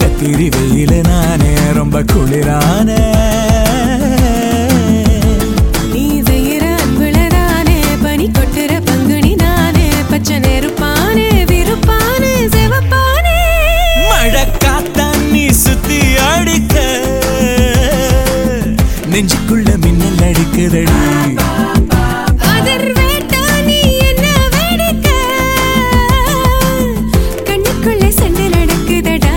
கத்திரி வெயில நானே ரொம்ப குளிரான நீ செய்யற அன்புலதானே பனி கொட்டுற பங்குனி நானே பச்சை நெருப்பானே விருப்பானே சிவப்பானே மழை காத்தா நீ சுத்தி அடிக்க நெஞ்சுக்குள்ள மின்னல் அடிக்குதடி அதர் வேட்டா நீ என்ன வேடிக்க கண்ணுக்குள்ள சண்டை நடக்குதடா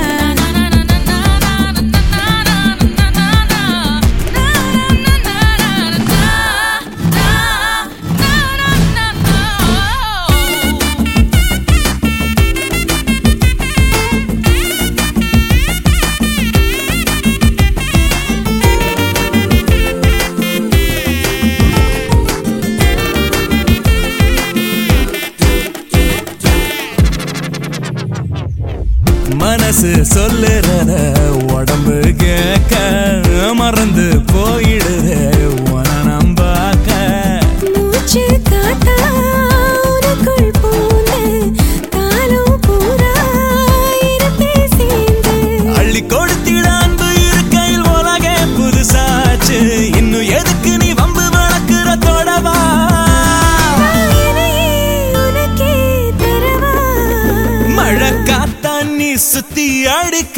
மனசு சொல்லுறத உடம்பு கேட்க மறந்து போயிடுது உன நம்பாக்க மூச்சு காத்தா உனக்குள் பூந்து காலம் பூரா இருப்பே சேர்ந்து அள்ளி கொடுத்திட அன்பு இருக்கையில் உலகே புதுசாச்சு இன்னும் எதுக்கு நீ வம்பு வளர்க்கிற தொடவா என்னையே உனக்கே தரவா மழை காத்தா நீ சுத்தி அடிக்க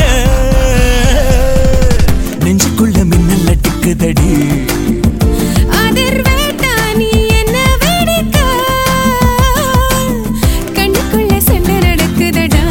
நெஞ்சுக்குள்ள மின்னல் அடிக்குதடி அதர் வேட்டா நீ என்ன வேடிக்க கண்ணுக்குள்ள சண்டை நடக்குதடா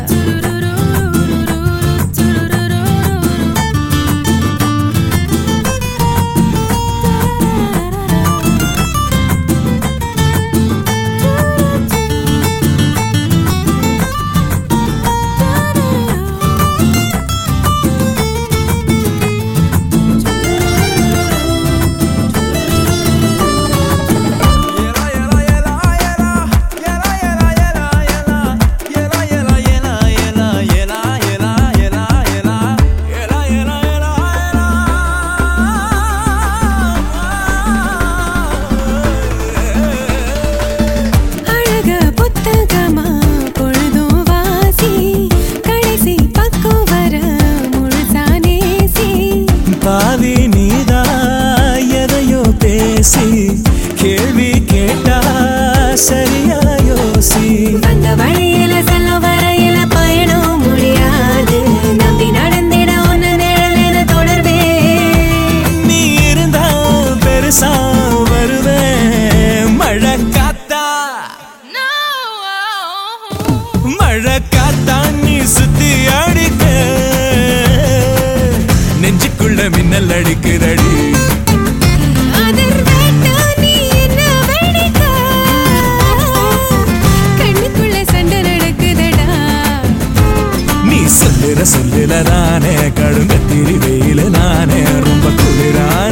அழக புத்தகமா பொழுதும் வாசி கடைசி பக்கம் வர முழுசா நேசி பாவி நீதா எதையோ பேசி கேள்வி கேட்டா சரியா யோசி அந்த வழியில செல்ல வரையில பயணம் முடியாது நம்பி நடந்திட ஒன்னு நிழலின தொடர்பே நீ இருந்தா பெருசா வருவேன் மழை காத்தா மழை காத்தா நீ சுத்தி அடிக்க நெஞ்சுக்குள்ள மின்னல் அடிக்குதடி அதர் வேட்டா நீ என்ன வேடிக்க கண்ணுக்குள்ள சண்டை நடக்குதடா நீ சொல்லுற சொல்லுல நானே கடுங்கத்திரி வெயில நானே ரொம்ப குளிரான